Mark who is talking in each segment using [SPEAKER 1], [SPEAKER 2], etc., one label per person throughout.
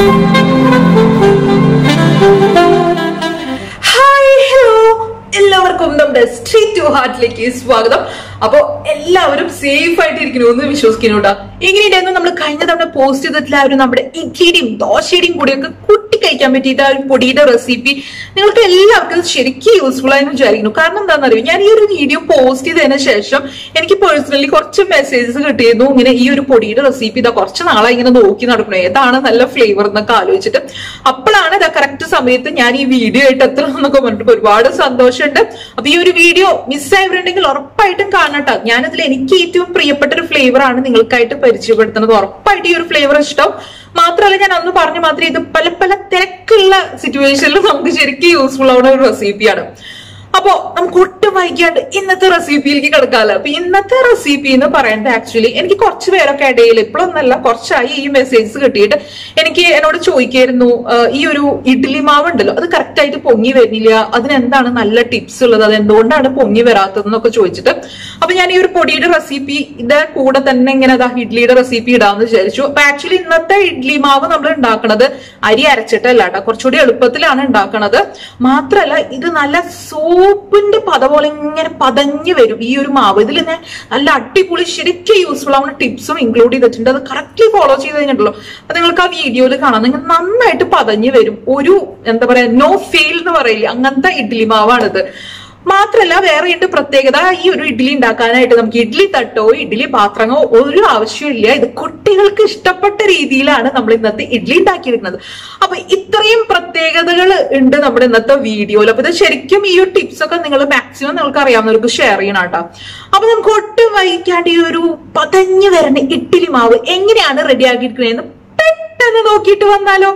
[SPEAKER 1] hi hello എല്ലാവർക്കും നമ്മുടെ street to ഹാർട്ടിലേക്ക് സ്വാഗതം അപ്പോ എല്ലാവരും സേഫ് ആയിട്ട് ഇരിക്കുന്നു എന്ന് വിശ്വസിക്കുന്നുണ്ടാ എങ്ങനെയുണ്ടായിരുന്നു നമ്മൾ കഴിഞ്ഞ തവണ പോസ്റ്റ് ചെയ്തിട്ടുള്ള ആ ഒരു നമ്മുടെ ഇഡ്ലിയുടെയും ദോശയുടെയും കൂടിയൊക്കെ കുട്ടി കഴിക്കാൻ പറ്റിയിട്ട് ആ ഒരു പൊടിയുടെ റെസിപ്പി നിങ്ങൾക്ക് എല്ലാവർക്കും ഇത് ശരിക്കും യൂസ്ഫുൾ ആയെന്ന് വിചാരിക്കുന്നു കാരണം എന്താണെന്ന് അറിയോ ഞാൻ ഈ ഒരു വീഡിയോ പോസ്റ്റ് ചെയ്തതിന് ശേഷം എനിക്ക് പേഴ്സണലി കുറച്ച് മെസ്സേജസ് കിട്ടിയിരുന്നു ഇങ്ങനെ ഈ ഒരു പൊടിയുടെ റെസിപ്പി ഇതാ കുറച്ച് നാളെ ഇങ്ങനെ നോക്കി നടക്കണം ഏതാണ് നല്ല ഫ്ലേവർ എന്നൊക്കെ ആലോചിച്ചിട്ട് അപ്പോഴാണ് ഇതാ കറക്റ്റ് സമയത്ത് ഞാൻ ഈ വീഡിയോ ആയിട്ട് എത്തണം എന്നൊക്കെ പറഞ്ഞിട്ട് ഒരുപാട് സന്തോഷമുണ്ട് അപ്പൊ ഈ ഒരു വീഡിയോ മിസ്സായവരുണ്ടെങ്കിൽ ഉറപ്പായിട്ടും കാണട്ടോ ഞാനതിൽ എനിക്ക് ഏറ്റവും പ്രിയപ്പെട്ട ഒരു ഫ്ലേവർ ആണ് നിങ്ങൾക്കായിട്ട് പരിചയപ്പെടുത്തുന്നത് ഉറപ്പായിട്ട് ഈ ഒരു ഫ്ലേവർ ഇഷ്ടം മാത്രമല്ല ഞാൻ അന്ന് പറഞ്ഞ മാത്രമേ ഇത് പല പല തിരക്കുള്ള സിറ്റുവേഷനിൽ നമുക്ക് ശരിക്കും യൂസ്ഫുൾ ആവുന്ന ഒരു റെസിപ്പിയാണ് അപ്പോ നമുക്ക് ഒട്ടും വൈകാണ്ട് ഇന്നത്തെ റെസിപ്പിയിലേക്ക് കിടക്കാമല്ലോ അപ്പൊ ഇന്നത്തെ റെസിപ്പി എന്ന് പറയുന്നത് ആക്ച്വലി എനിക്ക് കുറച്ച് പേരൊക്കെ ഇടയിൽ ഇപ്പോഴൊന്നല്ല കുറച്ചായി ഈ മെസ്സേജസ് കിട്ടിയിട്ട് എനിക്ക് എന്നോട് ചോദിക്കായിരുന്നു ആഹ് ഈ ഒരു ഇഡ്ഡലി മാവ് ഉണ്ടല്ലോ അത് കറക്റ്റ് ആയിട്ട് പൊങ്ങി വരുന്നില്ല അതിനെന്താണ് നല്ല ടിപ്സ് ഉള്ളത് അത് എന്തുകൊണ്ടാണ് പൊങ്ങി വരാത്തത് എന്നൊക്കെ ചോദിച്ചിട്ട് അപ്പൊ ഞാൻ ഈ ഒരു പൊടിയുടെ റെസിപ്പി ഇത് കൂടെ തന്നെ ഇങ്ങനെ അതാ ഇഡ്ലിയുടെ റെസിപ്പി ഇടാന്ന് വിചാരിച്ചു അപ്പൊ ആക്ച്വലി ഇന്നത്തെ ഇഡ്ലി മാവ് നമ്മൾ ഉണ്ടാക്കണത് അരി അരച്ചിട്ടല്ല കേട്ടോ കുറച്ചുകൂടി എളുപ്പത്തിലാണ് ഉണ്ടാക്കണത് മാത്രല്ല ഇത് നല്ല സോപ്പിന്റെ പത പോലെ ഇങ്ങനെ പതഞ്ഞു വരും ഈ ഒരു മാവ് ഇതിൽ ഞാൻ നല്ല അടിപൊളി ശരിക്കും യൂസ്ഫുൾ ആവുന്ന ടിപ്സും ഇൻക്ലൂഡ് ചെയ്തിട്ടുണ്ട് അത് കറക്റ്റ്ലി ഫോളോ ചെയ്ത് കഴിഞ്ഞിട്ടുള്ളൂ അത് നിങ്ങൾക്ക് ആ വീഡിയോയിൽ കാണാം നിങ്ങൾ നന്നായിട്ട് പതഞ്ഞു വരും ഒരു എന്താ പറയാ നോ ഫെയിൽ എന്ന് പറയില്ല അങ്ങനത്തെ ഇഡ്ഡലി മാവാണിത് മാത്രല്ല വേറെ ഉണ്ട് പ്രത്യേകത ഈ ഒരു ഇഡ്ഡലി ഉണ്ടാക്കാനായിട്ട് നമുക്ക് ഇഡ്ഡലി തട്ടോ ഇഡ്ഡലി പാത്രങ്ങളോ ഒരു ആവശ്യമില്ല ഇത് കുട്ടികൾക്ക് ഇഷ്ടപ്പെട്ട രീതിയിലാണ് നമ്മൾ ഇന്നത്തെ ഇഡ്ഡലി ഉണ്ടാക്കിയിരിക്കുന്നത് അപ്പൊ ഇത്രയും പ്രത്യേകതകൾ ഉണ്ട് നമ്മുടെ ഇന്നത്തെ വീഡിയോയിൽ അപ്പൊ ഇത് ശരിക്കും ഈ ഒരു ടിപ്സ് ഒക്കെ നിങ്ങൾ മാക്സിമം നിങ്ങൾക്ക് അറിയാവുന്നവർക്ക് ഷെയർ ചെയ്യണം കേട്ടോ അപ്പൊ നമുക്ക് ഒട്ടും വൈകാണ്ട് ഈ ഒരു പതഞ്ഞു വരുന്ന ഇഡ്ഡലി മാവ് എങ്ങനെയാണ് റെഡി ആക്കിയിരിക്കുന്നതെന്ന് പെട്ടെന്ന് നോക്കിയിട്ട് വന്നാലോ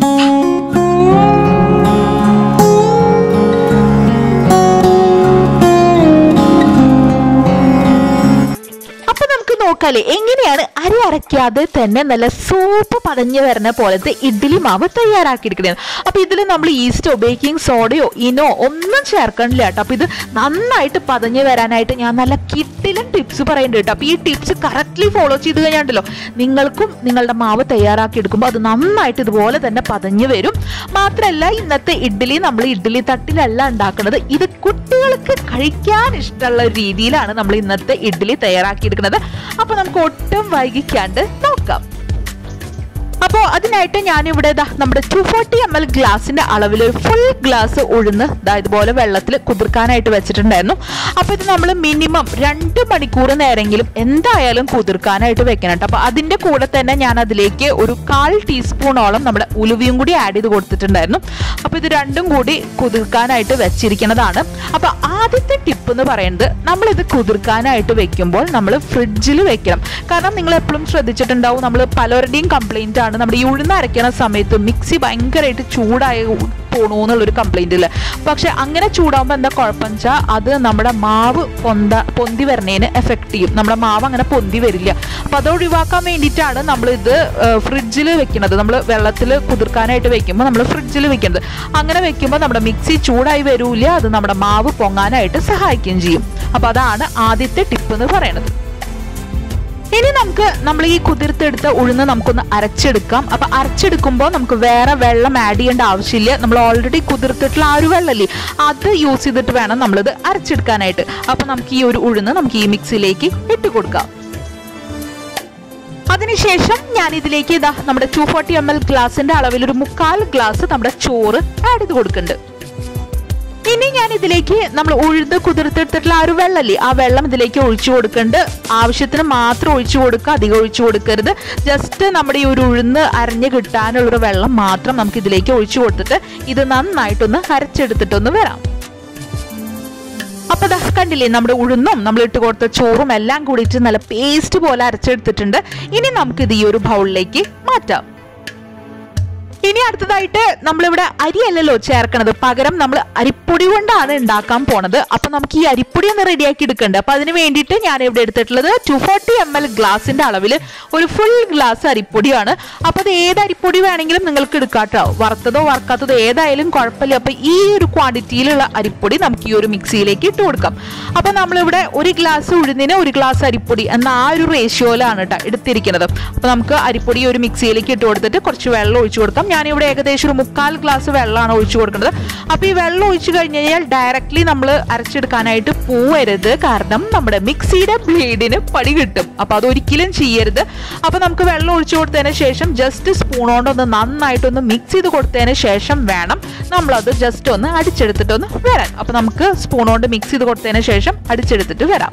[SPEAKER 2] അപ്പൊ നമുക്ക് നോക്കാല്ലേ എങ്ങനെയാണ് അരി അരയ്ക്കാതെ തന്നെ നല്ല സൂപ്പ് പതഞ്ഞു വരുന്ന പോലത്തെ ഇഡ്ഡലി മാവ് തയ്യാറാക്കിയിരിക്കുന്നത് അപ്പൊ ഇതിൽ നമ്മൾ ഈസ്റ്റോ ബേക്കിംഗ് സോഡയോ ഇനോ ഒന്നും ചേർക്കണില്ല കേട്ടോ അപ്പൊ ഇത് നന്നായിട്ട് പതഞ്ഞു വരാനായിട്ട് ഞാൻ നല്ല കിട്ടിലും ടിപ്സ് പറയുന്നുണ്ട് കേട്ടോ അപ്പൊ ഈ ടിപ്സ് കറക്റ്റ്ലി ഫോളോ ചെയ്ത് കഴിഞ്ഞാണ്ടല്ലോ നിങ്ങൾക്കും നിങ്ങളുടെ മാവ് തയ്യാറാക്കി എടുക്കുമ്പോൾ അത് നന്നായിട്ട് ഇതുപോലെ തന്നെ പതഞ്ഞു വരും മാത്രമല്ല ഇന്നത്തെ ഇഡ്ഡലി നമ്മൾ ഇഡ്ഡലി തട്ടിലല്ല ഉണ്ടാക്കുന്നത് ഇത് കുട്ടികൾക്ക് കഴിക്കാൻ ഇഷ്ടമുള്ള രീതിയിലാണ് നമ്മൾ ഇന്നത്തെ ഇഡ്ഡലി തയ്യാറാക്കിയെടുക്കുന്നത് അപ്പൊ നമുക്ക് ഒട്ടും വൈകിക്കാണ്ട് നോക്കാം അപ്പോൾ അതിനായിട്ട് ഞാനിവിടെ ദാ നമ്മുടെ ടു ഫോർട്ടി എം എൽ ഗ്ലാസിന്റെ അളവിൽ ഒരു ഫുൾ ഗ്ലാസ് ഉഴുന്ന് ദാ ഇതുപോലെ വെള്ളത്തിൽ കുതിർക്കാനായിട്ട് വെച്ചിട്ടുണ്ടായിരുന്നു അപ്പോൾ ഇത് നമ്മൾ മിനിമം രണ്ട് മണിക്കൂർ നേരെങ്കിലും എന്തായാലും കുതിർക്കാനായിട്ട് വെക്കണം കേട്ടോ അപ്പോൾ അതിന്റെ കൂടെ തന്നെ ഞാൻ അതിലേക്ക് ഒരു കാൽ ടീസ്പൂണോളം നമ്മുടെ ഉലുവയും കൂടി ആഡ് ചെയ്ത് കൊടുത്തിട്ടുണ്ടായിരുന്നു അപ്പോൾ ഇത് രണ്ടും കൂടി കുതിർക്കാനായിട്ട് വെച്ചിരിക്കുന്നതാണ് അപ്പോൾ ആദ്യത്തെ ടിപ്പ് എന്ന് പറയുന്നത് നമ്മൾ ഇത് കുതിർക്കാനായിട്ട് വെക്കുമ്പോൾ നമ്മൾ ഫ്രിഡ്ജിൽ വെക്കണം കാരണം നിങ്ങൾ എപ്പോഴും ശ്രദ്ധിച്ചിട്ടുണ്ടാവും നമ്മൾ പലരുടെയും കംപ്ലൈന്റ് ആണ് നമ്മുടെ ഈ ഉഴുന്ന് അരയ്ക്കുന്ന സമയത്ത് മിക്സി ഭയങ്കരമായിട്ട് ചൂടായ പോണു എന്നുള്ളൊരു കംപ്ലൈന്റ് ഇല്ല പക്ഷെ അങ്ങനെ ചൂടാകുമ്പോൾ എന്താ കുഴപ്പം വെച്ചാൽ അത് നമ്മുടെ മാവ് പൊന്ത പൊന്തി വരുന്നതിന് എഫക്ട് ചെയ്യും നമ്മുടെ മാവ് അങ്ങനെ പൊന്തി വരില്ല അപ്പൊ അത് ഒഴിവാക്കാൻ വേണ്ടിയിട്ടാണ് നമ്മൾ ഇത് ഫ്രിഡ്ജിൽ വെക്കുന്നത് നമ്മൾ വെള്ളത്തിൽ കുതിർക്കാനായിട്ട് വെക്കുമ്പോൾ നമ്മൾ ഫ്രിഡ്ജിൽ വെക്കുന്നത് അങ്ങനെ വെക്കുമ്പോൾ നമ്മുടെ മിക്സി ചൂടായി വരൂല അത് നമ്മുടെ മാവ് പൊങ്ങാനായിട്ട് സഹായിക്കുകയും ചെയ്യും അപ്പൊ അതാണ് ആദ്യത്തെ ടിപ്പ് എന്ന് പറയുന്നത് ഇനി നമുക്ക് നമ്മൾ ഈ കുതിർത്തെടുത്ത ഉഴുന്ന് നമുക്കൊന്ന് അരച്ചെടുക്കാം അപ്പൊ അരച്ചെടുക്കുമ്പോൾ നമുക്ക് വേറെ വെള്ളം ആഡ് ചെയ്യേണ്ട ആവശ്യമില്ല നമ്മൾ ഓൾറെഡി കുതിർത്തിട്ടുള്ള ആ ഒരു വെള്ളമല്ലേ അത് യൂസ് ചെയ്തിട്ട് വേണം നമ്മളിത് അരച്ചെടുക്കാനായിട്ട് അപ്പൊ നമുക്ക് ഈ ഒരു ഉഴുന്ന് നമുക്ക് ഈ മിക്സിയിലേക്ക് ഇട്ട് കൊടുക്കാം അതിനുശേഷം ഞാൻ ഇതിലേക്ക് ഇതാ നമ്മുടെ ടു ഫോർട്ടി എം എൽ ഗ്ലാസിന്റെ അളവിൽ ഒരു മുക്കാൽ ഗ്ലാസ് നമ്മുടെ ചോറ് ആഡ് ചെയ്ത് കൊടുക്കുന്നുണ്ട് ഇനി ഞാൻ ഇതിലേക്ക് നമ്മൾ ഉഴുത് കുതിർത്തെടുത്തിട്ടുള്ള ആ ഒരു വെള്ളമല്ലേ ആ വെള്ളം ഇതിലേക്ക് ഒഴിച്ചു കൊടുക്കുന്നുണ്ട് ആവശ്യത്തിന് മാത്രം ഒഴിച്ചു കൊടുക്കുക അധികം ഒഴിച്ചു കൊടുക്കരുത് ജസ്റ്റ് നമ്മുടെ ഈ ഒരു ഉഴുന്ന് അരഞ്ഞ് കിട്ടാനുള്ളൊരു വെള്ളം മാത്രം നമുക്ക് ഇതിലേക്ക് ഒഴിച്ചു കൊടുത്തിട്ട് ഇത് നന്നായിട്ടൊന്ന് അരച്ചെടുത്തിട്ടൊന്ന് വരാം അപ്പൊ ദാ കണ്ടില്ലേ നമ്മുടെ ഉഴുന്നും നമ്മൾ ഇട്ട് കൊടുത്ത ചോറും എല്ലാം കൂടിയിട്ട് നല്ല പേസ്റ്റ് പോലെ അരച്ചെടുത്തിട്ടുണ്ട് ഇനി നമുക്കിത് ഈ ഒരു ബൗളിലേക്ക് മാറ്റാം ഇനി അടുത്തതായിട്ട് നമ്മളിവിടെ അരിയല്ലല്ലോ ചേർക്കണത് പകരം നമ്മൾ അരിപ്പൊടി കൊണ്ടാണ് ഉണ്ടാക്കാൻ പോണത് അപ്പൊ നമുക്ക് ഈ അരിപ്പൊടി അരിപ്പൊടി ഒന്ന് റെഡിയാക്കി എടുക്കണ്ടേ അപ്പൊ അതിന് വേണ്ടിയിട്ട് ഞാൻ ഇവിടെ എടുത്തിട്ടുള്ളത് ടു ഫോർട്ടി എം എൽ ഗ്ലാസിന്റെ അളവിൽ ഒരു ഫുൾ ഗ്ലാസ് അരിപ്പൊടിയാണ് അപ്പൊ അത് ഏത് അരിപ്പൊടി വേണമെങ്കിലും നിങ്ങൾക്ക് എടുക്കാട്ടോ വറുത്തതോ വറുക്കാത്തതോ ഏതായാലും കുഴപ്പമില്ല അപ്പൊ ഈ ഒരു ക്വാണ്ടിറ്റിയിലുള്ള അരിപ്പൊടി നമുക്ക് ഈ ഒരു മിക്സിയിലേക്ക് ഇട്ട് കൊടുക്കാം അപ്പൊ നമ്മളിവിടെ ഒരു ഗ്ലാസ് ഉഴുന്നിന് ഒരു ഗ്ലാസ് അരിപ്പൊടി എന്ന ആ ഒരു റേഷ്യോയിലാണ് കേട്ടോ എടുത്തിരിക്കുന്നത് അപ്പൊ നമുക്ക് അരിപ്പൊടി ഒരു മിക്സിയിലേക്ക് ഇട്ട് കൊടുത്തിട്ട് കുറച്ച് വെള്ളം ഒഴിച്ചു കൊടുക്കാം ഞാനിവിടെ ഏകദേശം ഒരു മുക്കാൽ ഗ്ലാസ് വെള്ളമാണ് ഒഴിച്ചു കൊടുക്കുന്നത് അപ്പൊ ഈ വെള്ളം ഒഴിച്ചു കഴിഞ്ഞ് കഴിഞ്ഞാൽ ഡയറക്റ്റ്ലി നമ്മൾ അരച്ചെടുക്കാനായിട്ട് പോവരുത് കാരണം നമ്മുടെ മിക്സിയുടെ ബ്ലേഡിന് പടി കിട്ടും അപ്പൊ അതൊരിക്കലും ചെയ്യരുത് അപ്പൊ നമുക്ക് വെള്ളം ഒഴിച്ചു കൊടുത്തതിന് ശേഷം ജസ്റ്റ് സ്പൂൺ കൊണ്ടൊന്ന് നന്നായിട്ടൊന്ന് മിക്സ് ചെയ്ത് കൊടുത്തതിന് ശേഷം വേണം നമ്മളത് ജസ്റ്റ് ഒന്ന് അടിച്ചെടുത്തിട്ടൊന്ന് വരാൻ അപ്പൊ നമുക്ക് സ്പൂൺ കൊണ്ട് മിക്സ് ചെയ്ത് കൊടുത്തതിന് ശേഷം അടിച്ചെടുത്തിട്ട് വരാം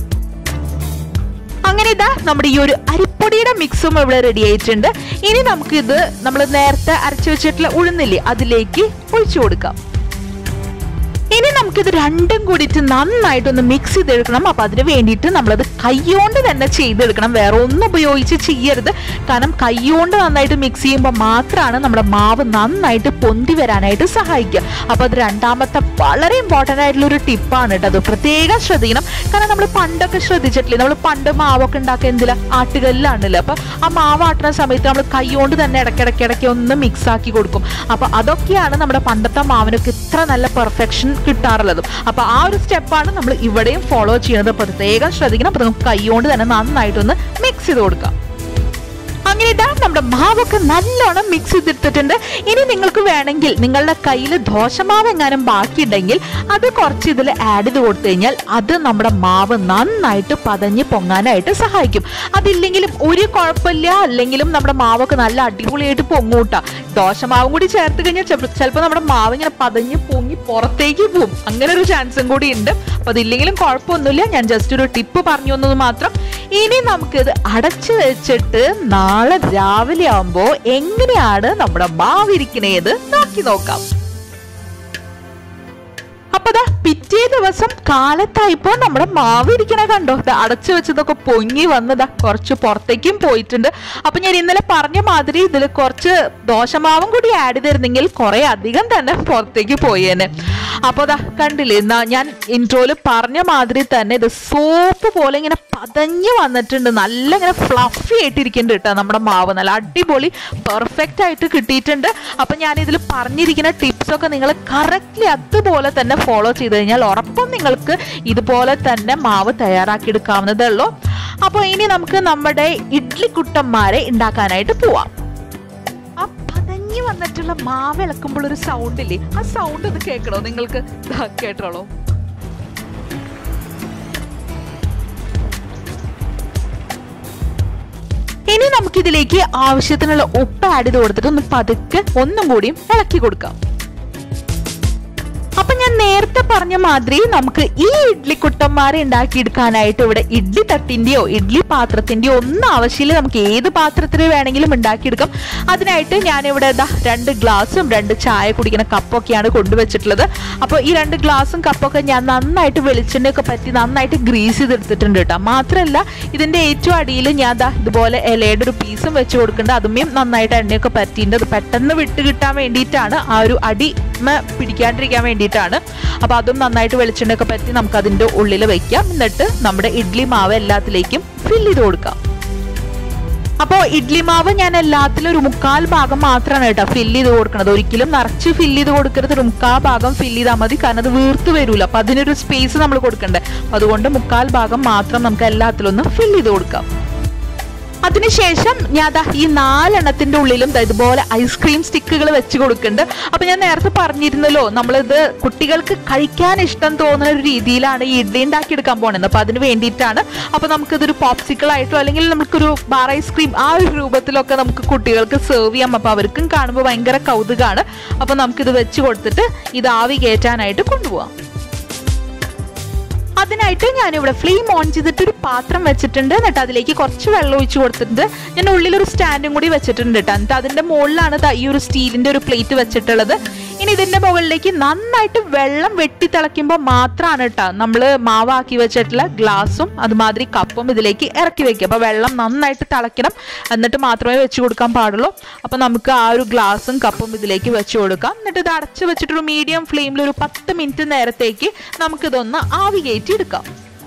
[SPEAKER 2] അങ്ങനെ ഇതാ നമ്മുടെ ഈ ഒരു അരിപ്പൊടിയുടെ മിക്സും ഇവിടെ റെഡി ആയിട്ടുണ്ട് ഇനി നമുക്ക് ഇത് നമ്മൾ നേരത്തെ അരച്ചു വെച്ചിട്ടുള്ള ഉഴുന്നില്ലേ അതിലേക്ക് ഒഴിച്ചു കൊടുക്കാം ഇനി നമുക്കിത് രണ്ടും കൂടിയിട്ട് നന്നായിട്ടൊന്ന് മിക്സ് ചെയ്തെടുക്കണം അപ്പൊ അതിന് വേണ്ടിയിട്ട് നമ്മളത് കൈകൊണ്ട് തന്നെ ചെയ്തെടുക്കണം വേറെ ഒന്നും ഉപയോഗിച്ച് ചെയ്യരുത് കാരണം കൈകൊണ്ട് നന്നായിട്ട് മിക്സ് ചെയ്യുമ്പോൾ മാത്രമാണ് നമ്മുടെ മാവ് നന്നായിട്ട് പൊന്തി വരാനായിട്ട് സഹായിക്കുക അപ്പൊ അത് രണ്ടാമത്തെ വളരെ ഇമ്പോർട്ടൻ്റ് ആയിട്ടുള്ള ഒരു ടിപ്പാണ് കേട്ടോ അത് പ്രത്യേകം ശ്രദ്ധിക്കണം കാരണം നമ്മൾ പണ്ടൊക്കെ ശ്രദ്ധിച്ചിട്ടില്ലേ നമ്മൾ പണ്ട് മാവൊക്കെ ഉണ്ടാക്കുക എന്തില്ല ആട്ടുകല്ലിലാണല്ലോ അപ്പൊ ആ മാവ് ആട്ടുന്ന സമയത്ത് നമ്മൾ കൈകൊണ്ട് തന്നെ ഇടയ്ക്കിടയ്ക്ക് ഇടയ്ക്ക് ഒന്ന് മിക്സ് ആക്കി കൊടുക്കും അപ്പൊ അതൊക്കെയാണ് നമ്മുടെ പണ്ടത്തെ മാവിനൊക്കെ ഇത്ര നല്ല പെർഫെക്ഷൻ കിട്ടാറുള്ളതും അപ്പൊ ആ ഒരു സ്റ്റെപ്പാണ് നമ്മൾ ഇവിടെയും ഫോളോ ചെയ്യുന്നത് പ്രത്യേകം ശ്രദ്ധിക്കണം അപ്പൊ നമുക്ക് കൈകൊണ്ട് തന്നെ നന്നായിട്ടൊന്ന് മിക്സ് ചെയ്ത് കൊടുക്കാം അങ്ങനെ ഇതാ നമ്മുടെ മാവൊക്കെ നല്ലോണം മിക്സ് ചെയ്തെടുത്തിട്ടുണ്ട് ഇനി നിങ്ങൾക്ക് വേണമെങ്കിൽ നിങ്ങളുടെ കയ്യിൽ ദോശമാവ് എങ്ങാനും ബാക്കിയുണ്ടെങ്കിൽ അത് കുറച്ച് ഇതിൽ ആഡ് ചെയ്ത് കൊടുത്തു കഴിഞ്ഞാൽ അത് നമ്മുടെ മാവ് നന്നായിട്ട് പതഞ്ഞ് പൊങ്ങാനായിട്ട് സഹായിക്കും അതില്ലെങ്കിലും ഒരു കുഴപ്പമില്ല അല്ലെങ്കിലും നമ്മുടെ മാവൊക്കെ നല്ല അടിപൊളിയായിട്ട് പൊങ്ങൂട്ടാ ദോശമാവും കൂടി ചേർത്ത് കഴിഞ്ഞാൽ ചിലപ്പോൾ നമ്മുടെ മാവ് ഇങ്ങനെ പതഞ്ഞ് പൊങ്ങി പുറത്തേക്ക് പോകും അങ്ങനെ ഒരു ചാൻസും കൂടി ഉണ്ട് അപ്പൊ അതില്ലെങ്കിലും കുഴപ്പമൊന്നുമില്ല ഞാൻ ജസ്റ്റ് ഒരു ടിപ്പ് പറഞ്ഞു തന്നത് മാത്രം ഇനി നമുക്കിത് അടച്ചു വെച്ചിട്ട് നാളെ രാവിലെ ആവുമ്പോ എങ്ങനെയാണ് നമ്മുടെ മാവിരിക്കണേത് നോക്കി നോക്കാം അപ്പൊ ദാ പിറ്റേ ദിവസം കാലത്തായപ്പോ നമ്മുടെ മാവ് ഇരിക്കണ കണ്ടോ ദാ അടച്ചു വെച്ചതൊക്കെ പൊങ്ങി വന്നതാ കുറച്ച് പുറത്തേക്കും പോയിട്ടുണ്ട് അപ്പൊ ഞാൻ ഇന്നലെ പറഞ്ഞ മാതിരി ഇതിൽ കുറച്ച് ദോശമാവും കൂടി ആഡ് ചെയ്തിരുന്നെങ്കിൽ കുറെ അധികം തന്നെ പുറത്തേക്ക് പോയേനെ അപ്പൊ ദാ കണ്ടില്ലേ എന്നാ ഞാൻ ഇൻട്രോയില് പറഞ്ഞ മാതിരി തന്നെ ഇത് സോപ്പ് പോലെ ഇങ്ങനെ പതഞ്ഞ് വന്നിട്ടുണ്ട് നല്ല ഇങ്ങനെ ഫ്ലഫി ആയിട്ടിരിക്കുന്നുണ്ട് കേട്ടോ നമ്മുടെ മാവ് നല്ല അടിപൊളി പെർഫെക്റ്റ് ആയിട്ട് കിട്ടിയിട്ടുണ്ട് അപ്പൊ ഞാൻ ഇതിൽ പറഞ്ഞിരിക്കുന്ന ടിപ്സ് ഒക്കെ നിങ്ങൾ കറക്റ്റ്ലി അതുപോലെ തന്നെ ഫോളോ ചെയ്ത് കഴിഞ്ഞാൽ ഉറപ്പും നിങ്ങൾക്ക് ഇതുപോലെ തന്നെ മാവ് തയ്യാറാക്കി എടുക്കാവുന്നതേ ഉള്ളൂ അപ്പോൾ ഇനി നമുക്ക് നമ്മുടെ ഇഡ്ലി കുട്ടന്മാരെ ഉണ്ടാക്കാനായിട്ട് പോവാം ആ പതഞ്ഞു വന്നിട്ടുള്ള മാവ് ഇളക്കുമ്പോൾ ഒരു സൗണ്ട് ഇല്ലേ ആ സൗണ്ട് ഒന്ന് കേൾക്കണോ നിങ്ങൾക്ക് ദാ കേട്ടോളൂ ഇനി നമുക്കിതിലേക്ക് ആവശ്യത്തിനുള്ള ഉപ്പ് ആഡ് ചെയ്ത് കൊടുത്തിട്ട് ഒന്ന് പതുക്കെ ഒന്നും കൂടിയും ഇളക്കി കൊടുക്കാം അപ്പൊ ഞാൻ നേരത്തെ പറഞ്ഞ മാതിരി നമുക്ക് ഈ ഇഡ്ലി കുട്ടന്മാരെ ഉണ്ടാക്കിയെടുക്കാനായിട്ട് ഇവിടെ ഇഡ്ലി തട്ടിന്റെയോ ഇഡ്ലി പാത്രത്തിന്റെയോ ഒന്നും ആവശ്യമില്ല നമുക്ക് ഏത് പാത്രത്തിൽ വേണമെങ്കിലും ഉണ്ടാക്കിയെടുക്കാം അതിനായിട്ട് ഞാൻ ഇവിടെ ദാ രണ്ട് ഗ്ലാസും രണ്ട് ചായ കുടിക്കുന്ന കപ്പൊക്കെയാണ് കൊണ്ടുവച്ചിട്ടുള്ളത് അപ്പോൾ ഈ രണ്ട് ഗ്ലാസും കപ്പൊക്കെ ഞാൻ നന്നായിട്ട് വെളിച്ചെണ്ണയൊക്കെ പറ്റി നന്നായിട്ട് ഗ്രീസ് ചെയ്തെടുത്തിട്ടുണ്ട് കേട്ടോ മാത്രമല്ല ഇതിന്റെ ഏറ്റവും അടിയിൽ ഞാൻ ദാ ഇതുപോലെ ഇലയുടെ ഒരു പീസും വെച്ച് കൊടുക്കുന്നുണ്ട് അതുമേയും നന്നായിട്ട് എണ്ണയൊക്കെ പറ്റിയിട്ടുണ്ട് അത് പെട്ടെന്ന് വിട്ട് കിട്ടാൻ വേണ്ടിയിട്ടാണ് ആ ഒരു അടി മ പിടിക്കാണ്ടിരിക്കാൻ വേണ്ടിയിട്ടാണ് അപ്പൊ അതും നന്നായിട്ട് വെളിച്ചെണ്ണയൊക്കെ പറ്റി നമുക്ക് അതിന്റെ ഉള്ളിൽ വെക്കാം എന്നിട്ട് നമ്മുടെ ഇഡ്ലി മാവ് എല്ലാത്തിലേക്കും ഫില്ല് ചെയ്ത് കൊടുക്കാം അപ്പോൾ ഇഡ്ലി മാവ് ഞാൻ എല്ലാത്തിലും ഒരു മുക്കാൽ ഭാഗം മാത്രമാണ് കേട്ടോ ഫില്ല് ചെയ്ത് കൊടുക്കുന്നത് ഒരിക്കലും നിറച്ച് ഫില്ല് ചെയ്ത് കൊടുക്കരുത് ഒരു മുക്കാൽ ഭാഗം ഫില്ല് ചെയ്താൽ മതി കാരണം അത് വീർത്ത് വരൂല അപ്പൊ അതിനൊരു സ്പേസ് നമ്മൾ കൊടുക്കണ്ടേ അപ്പൊ അതുകൊണ്ട് മുക്കാൽ ഭാഗം മാത്രം നമുക്ക് എല്ലാത്തിലും ഒന്ന് ഫില്ല് ചെയ്ത് കൊടുക്കാം അതിനുശേഷം ഞാൻ ദാ ഈ നാലെണ്ണത്തിന്റെ ഉള്ളിലും ദാ ഇതുപോലെ ഐസ്ക്രീം സ്റ്റിക്കുകൾ വെച്ച് കൊടുക്കുന്നുണ്ട് അപ്പൊ ഞാൻ നേരത്തെ പറഞ്ഞിരുന്നല്ലോ നമ്മളിത് കുട്ടികൾക്ക് കഴിക്കാൻ ഇഷ്ടം തോന്നുന്ന ഒരു രീതിയിലാണ് ഈ ഇഡ്ഡലി ഉണ്ടാക്കിയെടുക്കാൻ പോകുന്നത് അപ്പൊ അതിന് വേണ്ടിയിട്ടാണ് അപ്പൊ നമുക്കിതൊരു പോപ്സിക്കിൾ ആയിട്ടോ അല്ലെങ്കിൽ നമുക്കൊരു ബാർ ഐസ്ക്രീം ആ ഒരു രൂപത്തിലൊക്കെ നമുക്ക് കുട്ടികൾക്ക് സെർവ് ചെയ്യാം അപ്പൊ അവർക്കും കാണുമ്പോൾ ഭയങ്കര കൗതുകമാണ് അപ്പൊ നമുക്കിത് വെച്ച് കൊടുത്തിട്ട് ഇത് ആവി കയറ്റാനായിട്ട് കൊണ്ടുപോകാം അതിനായിട്ട് ഞാനിവിടെ ഫ്ലെയിം ഓൺ ചെയ്തിട്ട് ഒരു പാത്രം വെച്ചിട്ടുണ്ട് എന്നിട്ട് അതിലേക്ക് കുറച്ച് വെള്ളം ഒഴിച്ച് കൊടുത്തിട്ടുണ്ട് ഞാൻ ഉള്ളിൽ ഒരു സ്റ്റാൻഡും കൂടി വെച്ചിട്ടുണ്ട് കേട്ടോ എന്നിട്ട് അതിന്റെ മുകളിലാണ് ദാ ഈ ഒരു സ്റ്റീലിന്റെ ഒരു പ്ലേറ്റ് വെച്ചിട്ടുള്ളത് ഇനി ഇതിന്റെ മുകളിലേക്ക് നന്നായിട്ട് വെള്ളം വെട്ടി തിളയ്ക്കുമ്പോൾ മാത്രമാണ് കേട്ടോ നമ്മൾ മാവാക്കി വെച്ചിട്ടുള്ള ഗ്ലാസും അതുമാതിരി കപ്പും ഇതിലേക്ക് ഇറക്കി വെക്കുക അപ്പോൾ വെള്ളം നന്നായിട്ട് തിളയ്ക്കണം എന്നിട്ട് മാത്രമേ വെച്ച് കൊടുക്കാൻ പാടുള്ളൂ അപ്പോൾ നമുക്ക് ആ ഒരു ഗ്ലാസും കപ്പും ഇതിലേക്ക് വെച്ച് കൊടുക്കാം എന്നിട്ട് ഇത് അടച്ച് വെച്ചിട്ടൊരു മീഡിയം ഫ്ലെയിമിൽ ഒരു പത്ത് മിനിറ്റ് നേരത്തേക്ക് നമുക്കിതൊന്ന് ആവി കയറ്റി എടുക്കാം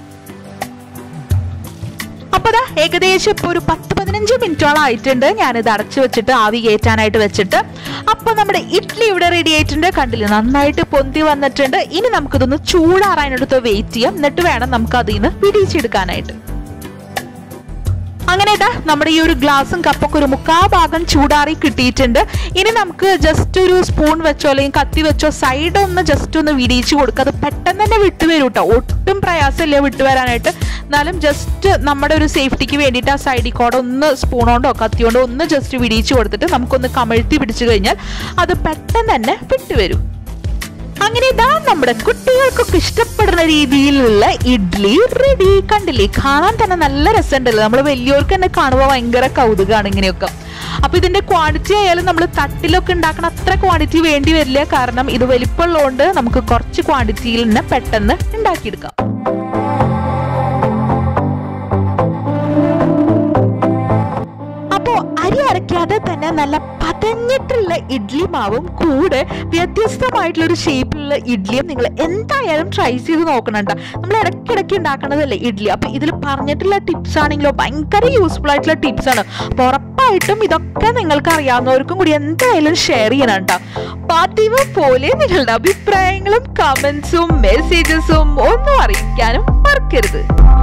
[SPEAKER 2] അപ്പൊ ദാ ഏകദേശം ഇപ്പൊ ഒരു പത്ത് പതിനഞ്ച് മിനിറ്റോളം ആയിട്ടുണ്ട് ഞാനിത് അടച്ചു വെച്ചിട്ട് ആവി കയറ്റാനായിട്ട് വെച്ചിട്ട് അപ്പൊ നമ്മുടെ ഇഡ്ഡലി ഇവിടെ റെഡി ആയിട്ടുണ്ട് കണ്ടില്ലേ നന്നായിട്ട് പൊന്തി വന്നിട്ടുണ്ട് ഇനി നമുക്കിതൊന്ന് ചൂടാറാനായിട്ട് വെയിറ്റ് ചെയ്യാം എന്നിട്ട് വേണം നമുക്ക് അതിൽ നിന്ന് പിടിച്ചെടുക്കാനായിട്ട് അങ്ങനെ ഇതാ നമ്മുടെ ഈ ഒരു ഗ്ലാസും കപ്പൊക്കെ ഒരു മുക്കാ ഭാഗം ചൂടാറി കിട്ടിയിട്ടുണ്ട് ഇനി നമുക്ക് ജസ്റ്റ് ഒരു സ്പൂൺ വെച്ചോ അല്ലെങ്കിൽ കത്തി വെച്ചോ സൈഡ് ഒന്ന് ജസ്റ്റ് ഒന്ന് വിടിയിച്ച് കൊടുക്കുക അത് പെട്ടെന്ന് തന്നെ വിട്ടുവരും കേട്ടോ ഒട്ടും പ്രയാസമില്ല വിട്ടുവരാനായിട്ട് എന്നാലും ജസ്റ്റ് നമ്മുടെ ഒരു സേഫ്റ്റിക്ക് വേണ്ടിയിട്ട് ആ സൈഡിൽ കൂടെ ഒന്ന് സ്പൂൺ കൊണ്ടോ കത്തി കൊണ്ടോ ഒന്ന് ജസ്റ്റ് വിടിയിച്ച് കൊടുത്തിട്ട് നമുക്കൊന്ന് കമഴ്ത്തി പിടിച്ചു കഴിഞ്ഞാൽ അത് പെട്ടെന്ന് തന്നെ വിട്ടുവരും അങ്ങനെ ഇതാ നമ്മുടെ കുട്ടികൾക്കൊക്കെ ഇഷ്ടപ്പെടുന്ന രീതിയിലുള്ള ഇഡ്ഡലി റെഡി കണ്ടില്ലേ കാണാൻ തന്നെ നല്ല രസമുണ്ടല്ലോ നമ്മൾ വലിയവർക്ക് തന്നെ കാണുമ്പോൾ ഭയങ്കര കൗതുകമാണ് ഇങ്ങനെയൊക്കെ അപ്പൊ ഇതിന്റെ ക്വാണ്ടിറ്റി ആയാലും നമ്മൾ തട്ടിലൊക്കെ ഉണ്ടാക്കണ അത്ര ക്വാണ്ടിറ്റി വേണ്ടി വരില്ല കാരണം ഇത് വലിപ്പമുള്ളതുകൊണ്ട് നമുക്ക് കുറച്ച് ക്വാണ്ടിറ്റിയിൽ തന്നെ പെട്ടെന്ന് ഉണ്ടാക്കിയെടുക്കാം അപ്പോ അരി അരയ്ക്കാതെ തന്നെ നല്ല പതഞ്ഞിട്ടുള്ള ഇഡ്ലി മാവും കൂടെ വ്യത്യസ്തമായിട്ടുള്ള ഒരു ഷേപ്പിലുള്ള ഇഡ്ലിയും നിങ്ങൾ എന്തായാലും ട്രൈ ചെയ്ത് നോക്കണണ്ട നമ്മൾ ഇടയ്ക്കിടയ്ക്ക് ഉണ്ടാക്കണതല്ലേ ഇഡ്ലി അപ്പൊ ഇതിൽ പറഞ്ഞിട്ടുള്ള ടിപ്സ് ആണെങ്കിലോ ഭയങ്കര യൂസ്ഫുൾ ആയിട്ടുള്ള ടിപ്സ് ആണ് അപ്പൊ ഉറപ്പായിട്ടും ഇതൊക്കെ നിങ്ങൾക്ക് അറിയാവുന്നവർക്കും കൂടി എന്തായാലും ഷെയർ ചെയ്യണം കേട്ടോ പതിവ് പോലെ നിങ്ങളുടെ അഭിപ്രായങ്ങളും കമന്റ്സും മെസ്സേജസും ഒന്നും അറിയിക്കാനും മറക്കരുത്